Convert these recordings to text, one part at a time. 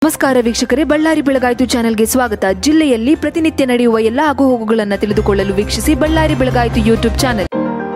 ನಮಸ್ಕಾರ ವೀಕ್ಷಕರೇ ಬಳ್ಳಾರಿ ಬೆಳಗಾಯಿತು ಚಾನೆಲ್ಗೆ ಸ್ವಾಗತ ಜಿಲ್ಲೆಯಲ್ಲಿ ಪ್ರತಿನಿತ್ಯ ನಡೆಯುವ ಎಲ್ಲ ಆಗುಹೋಗುಗಳನ್ನು ತಿಳಿದುಕೊಳ್ಳಲು ವೀಕ್ಷಿಸಿ ಬಳ್ಳಾರಿ ಬೆಳಗಾಯಿತು ಯೂಟ್ಯೂಬ್ ಚಾನೆಲ್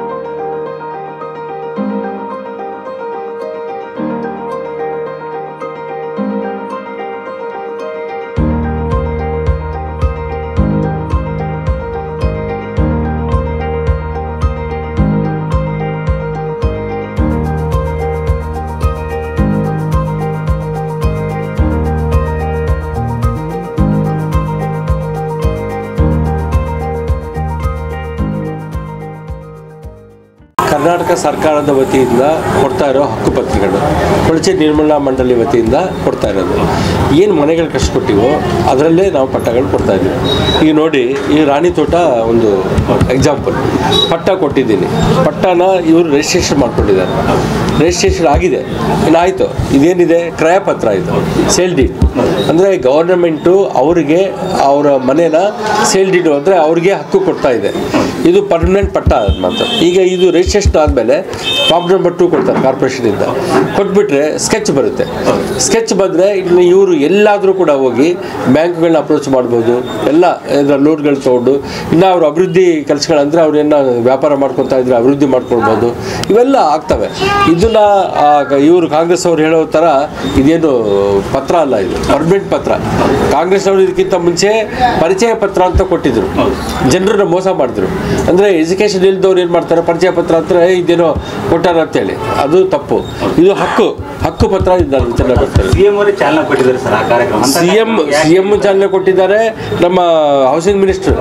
ಕರ್ನಾಟಕ ಸರ್ಕಾರದ ವತಿಯಿಂದ ಕೊಡ್ತಾ ಇರೋ ಹಕ್ಕುಪತ್ರಗಳು ಕೊಳಚೆ ನಿರ್ಮಲಾ ಮಂಡಳಿ ವತಿಯಿಂದ ಕೊಡ್ತಾ ಇರೋದು ಏನು ಮನೆಗಳು ಕಟ್ಸ್ಕೊಟ್ಟಿವೋ ಅದರಲ್ಲೇ ನಾವು ಪಟ್ಟಗಳು ಕೊಡ್ತಾ ಇದ್ದೀವಿ ಈಗ ನೋಡಿ ಈ ರಾಣಿ ತೋಟ ಒಂದು ಎಕ್ಸಾಂಪಲ್ ಪಟ್ಟ ಕೊಟ್ಟಿದ್ದೀನಿ ಪಟ್ಟನ ಇವರು ರಿಜಿಸ್ಟ್ರೇಷನ್ ಮಾಡ್ಕೊಂಡಿದ್ದಾರೆ ರಿಜಿಸ್ಟ್ರೇಷನ್ ಆಗಿದೆ ಇನ್ನಾಯಿತು ಇದೇನಿದೆ ಕ್ರಯಪತ್ರ ಇದು ಸೇಲ್ ಡೀಡ್ ಅಂದರೆ ಗೌರ್ನಮೆಂಟು ಅವರಿಗೆ ಅವರ ಮನೇನ ಸೇಲ್ ಡೀಡು ಅಂದರೆ ಅವ್ರಿಗೆ ಹಕ್ಕು ಕೊಡ್ತಾ ಇದೆ ಇದು ಪರ್ಮನೆಂಟ್ ಪಟ್ಟ ಅದು ಮಾತ್ರ ಈಗ ಇದು ರಿಜಿಸ್ಟ್ರೇಷನ್ ಆದಮೇಲೆ ಫಾರ್ಮ್ ನಂಬರ್ ಟೂ ಕೊಡ್ತಾರೆ ಕಾರ್ಪೊರೇಷನಿಂದ ಕೊಟ್ಬಿಟ್ರೆ ಸ್ಕೆಚ್ ಬರುತ್ತೆ ಸ್ಕೆಚ್ ಬಂದರೆ ಇನ್ನು ಇವರು ಎಲ್ಲಾದರೂ ಕೂಡ ಹೋಗಿ ಬ್ಯಾಂಕ್ಗಳನ್ನ ಅಪ್ರೋಚ್ ಮಾಡ್ಬೋದು ಎಲ್ಲ ಇದರ ಲೋನ್ಗಳು ತೊಗೊಂಡು ಇನ್ನು ಅವ್ರ ಅಭಿವೃದ್ಧಿ ಕೆಲಸಗಳಂದರೆ ಅವ್ರೇನ ವ್ಯಾಪಾರ ಮಾಡ್ಕೊತಾ ಇದ್ರೆ ಅಭಿವೃದ್ಧಿ ಮಾಡ್ಕೊಳ್ಬೋದು ಇವೆಲ್ಲ ಆಗ್ತವೆ ಇದನ್ನ ಇವರು ಕಾಂಗ್ರೆಸ್ ಅವ್ರು ಹೇಳೋ ಥರ ಇದೇನು ಪತ್ರ ಅಲ್ಲ ಇದು ಪರ್ಮನೆಂಟ್ ಪತ್ರ ಕಾಂಗ್ರೆಸ್ ಅವರು ಇದಕ್ಕಿಂತ ಮುಂಚೆ ಪರಿಚಯ ಪತ್ರ ಅಂತ ಕೊಟ್ಟಿದ್ರು ಜನರನ್ನ ಮೋಸ ಮಾಡಿದ್ರು ಅಂದರೆ ಎಜುಕೇಷನ್ ಇಲ್ದವ್ರು ಏನು ಮಾಡ್ತಾರೆ ಪರಿಚಯ ಪತ್ರ ಅಂತ "ಏ, ಇದೇನೋ ಕೊಟ್ಟಾರ ಅಂತೇಳಿ ಅದು ತಪ್ಪು ಇದು ಹಕ್ಕು ಹಕ್ಕು ಪತ್ರ ಇದ್ದಾರೆ ಚೆನ್ನಾಗಿ ಬರ್ತಾರೆ ಸಿಎಂ ಅವರೇ ಚಾಲನೆ ಕೊಟ್ಟಿದ್ದಾರೆ ಸರ್ ಆ ಕಾರ್ಯಕ್ರಮ ಅಂತ ಸಿ ಎಂ ಸಿ ಎಂ ಚಾಲನೆ ಕೊಟ್ಟಿದ್ದಾರೆ ನಮ್ಮ ಹೌಸಿಂಗ್ ಮಿನಿಸ್ಟರ್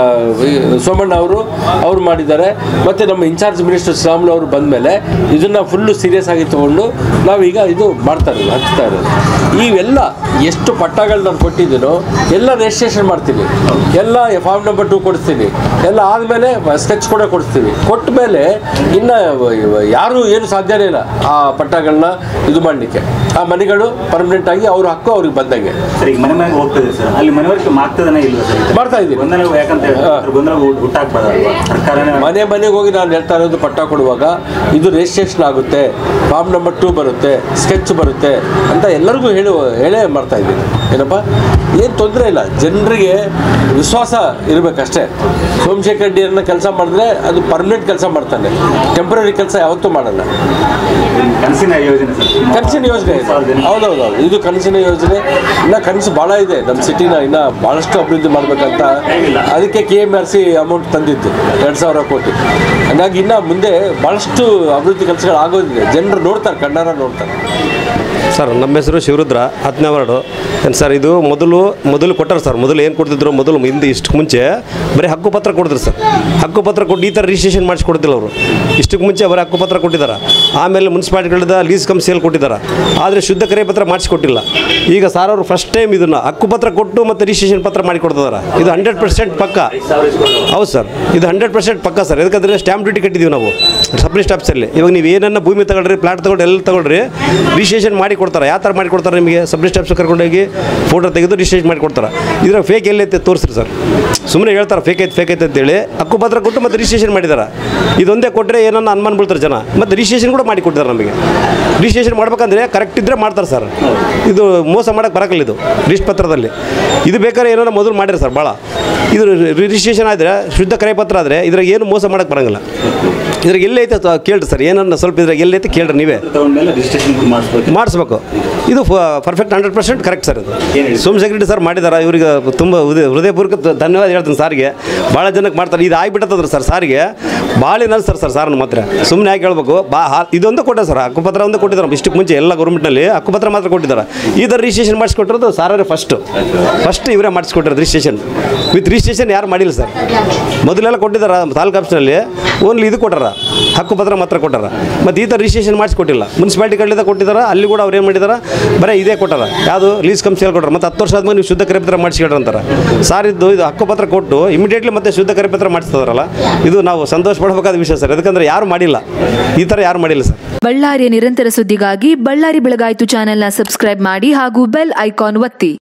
ಸೋಮಣ್ಣ ಅವರು ಅವರು ಮಾಡಿದ್ದಾರೆ ಮತ್ತು ನಮ್ಮ ಇನ್ಚಾರ್ಜ್ ಮಿನಿಸ್ಟರ್ ಶ್ರೀರಾಮುಲು ಅವರು ಬಂದ ಮೇಲೆ ಇದನ್ನು ಫುಲ್ಲು ಸೀರಿಯಸ್ ಆಗಿ ತೊಗೊಂಡು ನಾವೀಗ ಇದು ಮಾಡ್ತಾ ಇರೋದು ಹಚ್ತಾ ಇರೋದು ಇವೆಲ್ಲ ಎಷ್ಟು ಪಟ್ಟಗಳು ನಾನು ಕೊಟ್ಟಿದ್ದೀನೋ ಎಲ್ಲ ರಿಜಿಸ್ಟ್ರೇಷನ್ ಮಾಡ್ತೀನಿ ಎಲ್ಲ ಫಾರ್ಮ್ ನಂಬರ್ ಟು ಕೊಡಿಸ್ತೀನಿ ಎಲ್ಲ ಆದಮೇಲೆ ಸ್ಕೆಚ್ ಕೂಡ ಕೊಡಿಸ್ತೀವಿ ಕೊಟ್ಟ ಮೇಲೆ ಇನ್ನು ಯಾರು ಏನು ಸಾಧ್ಯನೇ ಇಲ್ಲ ಆ ಪಟ್ಟಗಳನ್ನ ಇದು ಮಾಡಲಿಕ್ಕೆ ಆ ಮನೆಗಳು ಪರ್ಮನೆಂಟ್ ಆಗಿ ಅವ್ರ ಹಕ್ಕು ಅವ್ರಿಗೆ ಬಂದಂಗೆ ಸರ್ ಈಗ ಮನೆ ಮನೆಗೆ ಹೋಗ್ತದೆ ಸರ್ ಅಲ್ಲಿ ಮನವರಿಕೆ ಮಾಡ್ತದನೇ ಇಲ್ವಾ ಸರ್ ಇದು? ಮಾಡ್ತಾ ಇದ್ದೀನಿ. ಗೊಂದಲ ಯಾಕಂತ ಹೇಳಿದ್ರೆ ಅದ್ರ ಗೊಂದಲ ಹುಟ್- ಹುಟ್ಟಾಕ್ಬಾರ್ದಲ್ವಾ ಸರ್ಕಾರನೇ ಮನೆ ಮನೆಗೆ ಹೋಗಿ ನಾನು ಹೇಳ್ತಾ ಇರೋದು ಪಟ್ಟ ಕೊಡುವಾಗ ಇದು ರಿಜಿಸ್ಟ್ರೇಷನ್ ಆಗುತ್ತೆ ಫಾರ್ಮ್ ನಂಬರ್ ಟೂ ಬರುತ್ತೆ ಸ್ಕೆಚ್ ಬರುತ್ತೆ ಅಂತ ಎಲ್ಲರಿಗೂ ಹೇಳುವ ಹೇಳೇ ಮಾಡ್ತಾ ಇದ್ದೀನಿ ಏನಪ್ಪ ಏನು ತೊಂದರೆ ಇಲ್ಲ ಜನರಿಗೆ ವಿಶ್ವಾಸ ಇರಬೇಕಷ್ಟೇ ಸೋಮಶೇಖರ್ ರೆಡ್ಡಿಯನ್ನ ಕೆಲಸ ಮಾಡಿದ್ರೆ ಅದು ಪರ್ಮನೆಂಟ್ ಕೆಲಸ ಮಾಡ್ತಾನೆ ಟೆಂಪ್ರರಿ ಕೆಲಸ ಯಾವತ್ತೂ ಮಾಡಲ್ಲ ಕನಸಿನ ಯೋಜನೆ ಸರ್ ಕನಸಿನ ಯೋಜನೆ ಇದೆ ಹೌದೌದು ಇದು ಕನಸಿನ ಯೋಜನೆ ಇನ್ನ ಕನಸು ಭಾಳ ಇದೆ ನಮ್ಮ ಸಿಟಿನ ಇನ್ನ ಭಾಳಷ್ಟು ಅಭಿವೃದ್ಧಿ ಮಾಡ್ಬೇಕಂತ ಅದಕ್ಕೆ K M R C amount ತಂದಿದ್ದು ಎರಡು ಸಾವಿರ ಕೋಟಿ ಹಂಗಾಗಿ ಇನ್ನ ಮುಂದೆ ಭಾಳಷ್ಟು ಅಭಿವೃದ್ಧಿ ಕೆಲಸಗಳು ಆಗೋದಿದೆ ಜನರು ನೋಡ್ತಾರೆ ಕಣ್ಣಾರ ನೋಡ್ತಾರೆ ಸರ್ ನಮ್ಮ ಹೆಸರು ಶಿವರುದ್ರ ಹತ್ತನೇ ವಾರ್ಡು ಏನು ಸರ್ ಇದು ಮೊದಲು ಮೊದಲು ಕೊಟ್ಟಾರೆ ಸರ್ ಮೊದಲು ಏನು ಕೊಡ್ತಿದ್ರು ಮೊದಲು ಹಿಂದೆ ಇಷ್ಟಕ್ಕೆ ಮುಂಚೆ ಬರೀ ಹಕ್ಕುಪತ್ರ ಕೊಡ್ತಿದ್ರು ಸರ್ ಹಕ್ಕುಪತ್ರ ಕೊಟ್ಟು ಈ ಥರ ರಿಜಿಸ್ಟ್ರೇಷನ್ ಮಾಡಿಸ್ಕೊಡ್ತಿಲ್ಲ ಅವರು ಇಷ್ಟಕ್ಕೆ ಮುಂಚೆ ಬರೀ ಹಕ್ಕುಪತ್ರ ಕೊಟ್ಟಿದ್ದಾರೆ ಆಮೇಲೆ ಮುನ್ಸಿಪಾಲಿಟಿಗಳಿಂದ ಲೀಸ್ ಕಮ್ ಸೇಲ್ ಕೊಟ್ಟಿದ್ದಾರೆ ಆದರೆ ಶುದ್ಧ ಕರೆ ಪತ್ರ ಮಾಡಿಸ್ಕೊಟ್ಟಿಲ್ಲ ಈಗ ಸರ್ ಅವರು ಫಸ್ಟ್ ಟೈಮ್ ಇದನ್ನು ಹಕ್ಕುಪತ್ರ ಕೊಟ್ಟು ಮತ್ತು ರಿಜಿಸ್ಟ್ರೇಷನ್ ಪತ್ರ ಮಾಡಿ ಕೊಡ್ತಿದ್ದಾರೆ ಇದು ಹಂಡ್ರೆಡ್ ಪರ್ಸೆಂಟ್ ಪಕ್ಕ ಹೌದು ಸರ್ ಇದು ಹಂಡ್ರೆಡ್ ಪರ್ಸೆಂಟ್ ಪಕ್ಕ ಸರ್ ಯಾಕಂದರೆ ಸ್ಟ್ಯಾಂಪ್ ಡ್ಯೂಟಿ ಕಟ್ಟಿದ್ದೀವಿ ನಾವು ಸಬ್ ಲಿಸ್ಟ್ ಆಫೀಸಲ್ಲಿ ಇವಾಗ ನೀವು ಏನನ್ನ ಭೂಮಿ ತಗೊಳ್ರಿ ಪ್ಲಾಟ್ ತಗೊಂಡು ಎಲ್ಲ ತಗೊಳ್ರಿ ರಿಜಿಸ್ಟ್ರೇಷನ್ ಮಾಡಿ ಕೊಡ್ತಾರೆ ಯಾವ ಥರ ಮಾಡಿ ಕೊಡ್ತಾರೆ ನಿಮಗೆ ಸಬ್ ಲಿಸ್ಟ್ ಆಫೀಸ್ ಕರ್ಕೊಂಡೋಗಿ ಫೋಟೋ ತೆಗೆದು ರಿಜಿಸ್ಟ್ರೇಷನ್ ಮಾಡಿ ಕೊಡ್ತಾರೆ ಇದ್ರ ಫೇಕ್ ಎಲ್ಲೈತೆ ತೋರಿಸ್ರಿ ಸರ್ ಸುಮ್ಮನೆ ಹೇಳ್ತಾರೆ ಫೇಕ್ ಐತೆ ಫೇಕ್ ಐತೆ ಅಂತೇಳಿ ಹಕ್ಕುಪತ್ರ ಕೊಟ್ಟು ಮತ್ತೆ ರಿಜಿಸ್ಟ್ರೇಷನ್ ಮಾಡಿದ್ದಾರೆ ಇದೊಂದೇ ಕೊಟ್ಟರೆ ಏನನ್ನ ಅನುಮಾನ ಬೀಳ್ತಾರೆ ಜನ ಮತ್ತು ರಿಜಿಸ್ಟ್ರೇಷನ್ ಕೂಡ ಮಾಡಿ ಕೊಟ್ಟಿದ್ದಾರೆ ನಮಗೆ ರಿಜಿಸ್ಟ್ರೇಷನ್ ಮಾಡ್ಬೇಕಂದ್ರೆ ಕರೆಕ್ಟ್ ಇದ್ದರೆ ಮಾಡ್ತಾರೆ ಸರ್ ಇದು ಮೋಸ ಮಾಡೋಕ್ಕೆ ಬರಕಲ್ಲ ಇದು ಲಿಸ್ಟ್ ಪತ್ರದಲ್ಲಿ ಇದು ಬೇಕಾದ್ರೆ ಏನಾರ ಮೊದಲು ಮಾಡಿರಿ ಸರ್ ಭಾಳ ಇದು ರಿಜಿಸ್ಟ್ರೇಷನ್ ಆದರೆ ಶುದ್ಧ ಕರೆ ಪತ್ರ ಆದರೆ ಇದ್ರಾಗ ಏನು ಮೋಸ ಮಾಡೋಕ್ಕೆ ಬರಂಗಿಲ್ಲ ಇದ್ರಾಗ ಎಲ್ಲೈತೆ ತ- ಕೇಳ್ರಿ ಸರ್ ಏನನ್ನ ಸ್ವಲ್ಪ ಇದ್ರಾಗ ಎಲ್ಲೈತೆ ಕೇಳ್ರಿ ನೀವೇ ತಗೊಂಡ್ಮೇಲೆ ರಿಜಿಸ್ಟ್ರೇಷನ್ ಮಾಡಿಸ್ಬೇಕು ಮಾಡಿಸ್ಬೇಕು ಇದು perfect hundred percent correct sir ಇದು ಏನ್ ಹೇಳಿ? ಸೋಮಶೇಖರ್ ಸರ್ ಮಾಡಿದ್ದಾರೆ ಇವ್ರಿಗೆ ತುಂಬ ಹೃದಯ ಹೃದಯಪೂರ್ವಕ ತ- ಧನ್ಯವಾದ ಹೇಳ್ತೀನಿ ಸಾರಿಗೆ ಭಾಳ ಜನಕ್ಕೆ ಮಾಡ್ತಾರೆ ಇದು ಆಗಿಬಿಟ್ಟದ್ರ ಸರ್ ಸಾರಿಗೆ ಭಾಳ ಸರ್ ಸರ್ ಸಾರ್ನ ಮಾತ್ರ ಸುಮ್ಮನೆ ಯಾಕೆ ಹೇಳ್ಬೇಕು ಬಾ ಹಾ- ಇದೊಂದು ಕೊಟ್ಟ ಸರ್ ಹಕ್ಕುಪತ್ರ ಒಂದು ಕೊಟ್ಟಿದ್ದಾರೆ ಇಷ್ಟಕ್ಕೆ ಮುಂಚೆ ಎಲ್ಲ ಗೌರ್ಮೆಂಟ್ನಲ್ಲಿ ಹಕ್ಕುಪತ್ರ ಮಾತ್ರ ಕೊಟ್ಟಿದ್ದಾರೆ ಈ ಥರ ರಿಜಿಸ್ಟ್ರೇಷನ್ ಮಾಡಿಸ್ಕೊಟ್ಟಿರೋದು ಸಾರೇ ಫಸ್ಟು ಫಸ್ಟ್ ಇವರೇ ಮಾಡಿಸ್ಕೊಟ್ಟಿರೋದು ರಿಜಿಸ್ಟ್ರೇಷನ್ ವಿತ್ ರಿಜಿಸ್ಟ್ರೇಷನ್ ಯಾರು ಮಾಡಿಲ್ಲ ಸರ್ ಮೊದಲೆಲ್ಲ ಕೊಟ್ಟಿದ್ದಾರೆ ತಾಲೂಕು ಆಫೀಸ್ನಲ್ಲಿ ಓನ್ಲಿ ಇದು ಕೊಟ್ಟಾರ ಹಕ್ಕುಪತ್ರ ಮಾತ್ರ ಕೊಟ್ಟಾರ ಮತ್ತು ಈ ಥರ ರಿಜಿಸ್ಟ್ರೇಷನ್ ಮಾಡಿಸ್ಕೊಟ್ಟಿಲ್ಲ ಮುನ್ಸಿಪಾಲಿಟಿ ಕಡೆಯಿಂದ ಕೊಟ್ಟಿದ್ದಾರೆ ಅಲ್ಲಿ ಕೂಡ ಅವ್ರು ಏನು ಮಾಡಿದ್ದಾರೆ ಬರೀ ಇದೇ ಕೊಟ್ಟಾರ ಯಾವುದು ಲೀಸ್ ಕಮ್ ಸೇಲ್ ಕೊಟ್ಟಾರ ಮತ್ತು ಹತ್ತು ವರ್ಷ ಆದ್ಮೇಲೆ ನೀವು ಶುದ್ಧ ಕರೆಪತ್ರ ಮಾಡಿಸ್ಕೊಳ್ರಿ ಅಂತಾರೆ ಸಾರ್ ಇದ್ದು ಇದು ಹಕ್ಕುಪತ್ರ ಕೊಟ್ಟು ಇಮಿಡಿಯೇಟ್ಲಿ ಮತ್ತೆ ಶುದ್ಧ ಕರೆಪತ್ರ ಮಾಡಿಸ್ತಾರಲ್ಲ ಇದು ನಾವು ಸಂತೋಷ ಪಡಬೇಕಾದ ವಿಷಯ ಸರ್ ಯಾಕಂದರೆ ಯಾರು ಮಾಡಿಲ್ಲ ಈ ಥರ ಯಾರು ಮಾಡಿಲ್ಲ ಸರ್ ಬಳ್ಳಾರಿಯ ನಿರಂತರ ಸುದ್ದಿಗಾಗಿ ಬಳ್ಳಾರಿ ಬೆಳಗಾಯಿತು ಚಾನೆಲ್ನ ಸಬ್ಸ್ಕ್ರೈಬ್ ಮಾಡಿ ಹಾಗೂ ಬೆಲ್ ಐಕಾನ್ ಒತ್ತಿ